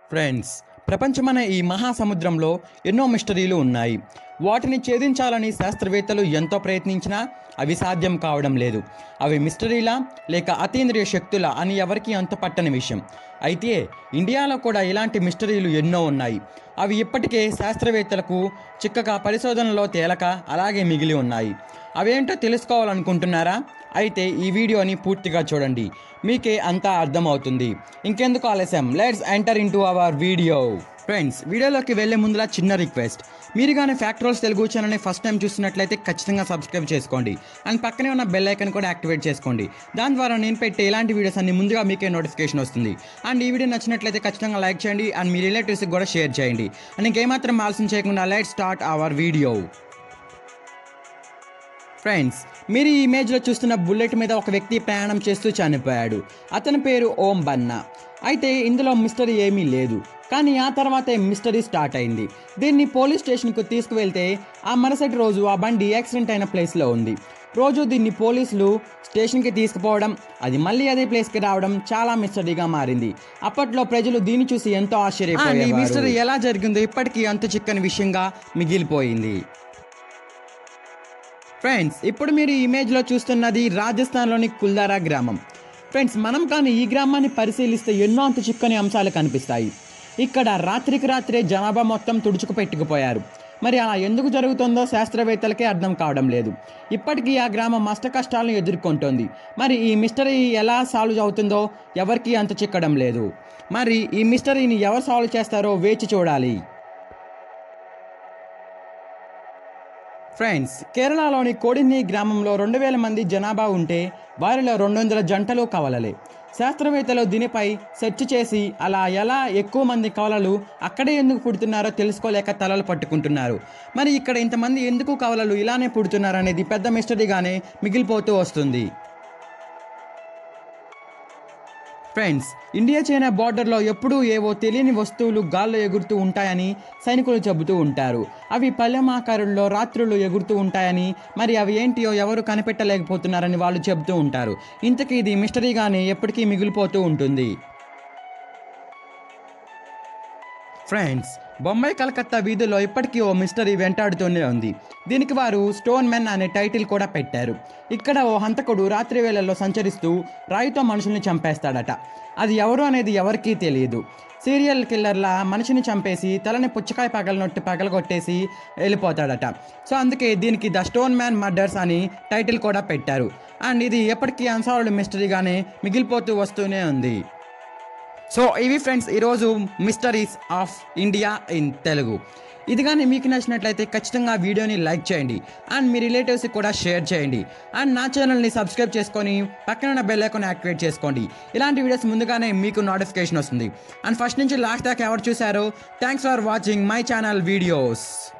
friends ప్రపంచమనే ఈ మహాసముద్రంలో ఎన్నో మిస్టరీలు ఉన్నాయి వాటిని ఛేదించాలని శాస్త్రవేత్తలు ఎంతో ప్రయత్నించినా అవి సాధ్యం కావడం లేదు అవి మిస్టరీలా లేక అతీంద్రియ శక్తుల అని ఎవరికీ అంత పట్టని విషయం అయితే ఇండియాలో కూడా ఇలాంటి మిస్టరీలు ఎన్నో ఉన్నాయి అవి ఇప్పటికే శాస్త్రవేత్తలకు చిక్కగా పరిశోధనలో తేలక అలాగే మిగిలి ఉన్నాయి అవేంటో తెలుసుకోవాలనుకుంటున్నారా అయితే ఈ వీడియోని పూర్తిగా చూడండి మీకే అంతా అర్థమవుతుంది ఇంకెందుకు ఆలస్యం let's enter into our video friends వీడియోలోకి వెళ్ళే ముందులా చిన్న రిక్వెస్ట్ మీరు కానీ ఫ్యాక్టరోల్స్ తెలుగు ఛానల్ని ఫస్ట్ టైం చూస్తున్నట్లయితే ఖచ్చితంగా సబ్స్క్రైబ్ చేసుకోండి అండ్ పక్కనే ఉన్న బెల్ ఐకన్ కూడా యాక్టివేట్ చేసుకోండి దాని ద్వారా నేను పెట్టే ఇలాంటి వీడియోస్ అన్ని ముందుగా మీకే నోటిఫికేషన్ వస్తుంది అండ్ ఈ వీడియో నచ్చినట్లయితే ఖచ్చితంగా లైక్ చేయండి అండ్ మీ రిలేటివ్స్కి కూడా షేర్ చేయండి అండ్ ఇంకేమాత్రం ఆలస్యం చేయకుండా let start our video friends మీరు ఈ ఇమేజ్లో చూస్తున్న బుల్లెట్ మీద ఒక వ్యక్తి ప్రయాణం చేస్తూ చనిపోయాడు అతని పేరు ఓం బన్నా అయితే ఇందులో మిస్టరీ ఏమీ లేదు కానీ ఆ తర్వాతే మిస్టరీ స్టార్ట్ అయింది దీన్ని పోలీస్ స్టేషన్కు తీసుకువెళ్తే ఆ మరుసటి రోజు ఆ బండి యాక్సిడెంట్ అయిన ప్లేస్లో ఉంది రోజు దీన్ని పోలీసులు స్టేషన్కి తీసుకుపోవడం అది మళ్ళీ అదే ప్లేస్కి రావడం చాలా మిస్టరీగా మారింది అప్పట్లో ప్రజలు దీన్ని చూసి ఎంతో ఆశ్చర్యపోయారు ఈ మిస్టరీ ఎలా జరిగిందో ఇప్పటికీ అంత చిక్కని విషయంగా మిగిలిపోయింది ఫ్రెండ్స్ ఇప్పుడు మీరు ఈ ఇమేజ్లో చూస్తున్నది రాజస్థాన్లోని కుల్దారా గ్రామం ఫ్రెండ్స్ మనం కానీ ఈ గ్రామాన్ని పరిశీలిస్తే ఎన్నో అంత చిక్కని అంశాలు కనిపిస్తాయి ఇక్కడ రాత్రికి రాత్రే జనాభా మొత్తం తుడుచుకు పెట్టుకుపోయారు మరి అలా ఎందుకు జరుగుతుందో శాస్త్రవేత్తలకే అర్థం కావడం లేదు ఇప్పటికీ ఆ గ్రామం అష్ట కష్టాలను ఎదుర్కొంటోంది మరి ఈ మిస్టరీ ఎలా సాల్వ్ అవుతుందో ఎవరికీ అంత చిక్కడం లేదు మరి ఈ మిస్టరీని ఎవరు సాల్వ్ చేస్తారో వేచి చూడాలి ఫ్రెండ్స్ కేరళలోని కోడిని గ్రామంలో రెండు వేల మంది జనాభా ఉంటే వారిలో రెండు వందల జంటలు కవలలే శాస్త్రవేత్తలు దీనిపై సెర్చ్ చేసి అలా ఎలా ఎక్కువ మంది కవలలు అక్కడే ఎందుకు పుడుతున్నారో తెలుసుకోలేక తలలు పట్టుకుంటున్నారు మరి ఇక్కడ ఇంతమంది ఎందుకు కవలలు ఇలానే పుడుతున్నారు అనేది పెద్ద మిస్టరీగానే మిగిలిపోతూ వస్తుంది ఫ్రెండ్స్ ఇండియా చైనా బార్డర్లో ఎప్పుడూ ఏవో తెలియని వస్తువులు గాల్లో ఎగురుతూ ఉంటాయని సైనికులు చెబుతూ ఉంటారు అవి పల్లెం ఆకారంలో రాత్రులు ఎగురుతూ ఉంటాయని మరి అవి ఏంటియో ఎవరు కనిపెట్టలేకపోతున్నారని వాళ్ళు చెబుతూ ఉంటారు ఇంతకీ ఇది మిస్టరీగానే ఎప్పటికీ మిగిలిపోతూ ఉంటుంది ఫ్రెండ్స్ బొంబాయి కలకత్తా వీధుల్లో ఇప్పటికీ ఓ మిస్టరీ వెంటాడుతూనే ఉంది దీనికి వారు స్టోన్ మెన్ అనే టైటిల్ కూడా పెట్టారు ఇక్కడ ఓ హంతకుడు రాత్రి వేళల్లో సంచరిస్తూ రాయితో మనుషుల్ని చంపేస్తాడట అది ఎవరు అనేది ఎవరికీ తెలియదు సీరియల్ కిల్లర్లా మనిషిని చంపేసి తలని పుచ్చకాయ పగలనొట్టి పగలగొట్టేసి వెళ్ళిపోతాడట సో అందుకే దీనికి ద స్టోన్ మ్యాన్ మర్డర్స్ అని టైటిల్ కూడా పెట్టారు అండ్ ఇది ఎప్పటికీ అన్సాల్వ్డ్ మిస్టరీగానే మిగిలిపోతూ వస్తూనే ఉంది సో ఇవి ఫ్రెండ్స్ ఈరోజు mysteries of India in Telugu ఇది కానీ మీకు నచ్చినట్లయితే ఖచ్చితంగా వీడియోని లైక్ చేయండి అండ్ మీ రిలేటివ్స్కి కూడా షేర్ చేయండి అండ్ నా ఛానల్ని సబ్స్క్రైబ్ చేసుకొని పక్కన ఉన్న బెల్ ఐకాన్ యాక్టివేట్ చేసుకోండి ఇలాంటి వీడియోస్ ముందుగానే మీకు నోటిఫికేషన్ వస్తుంది అండ్ ఫస్ట్ నుంచి లాస్ట్ దాకా ఎవరు చూసారో thanks for watching my channel videos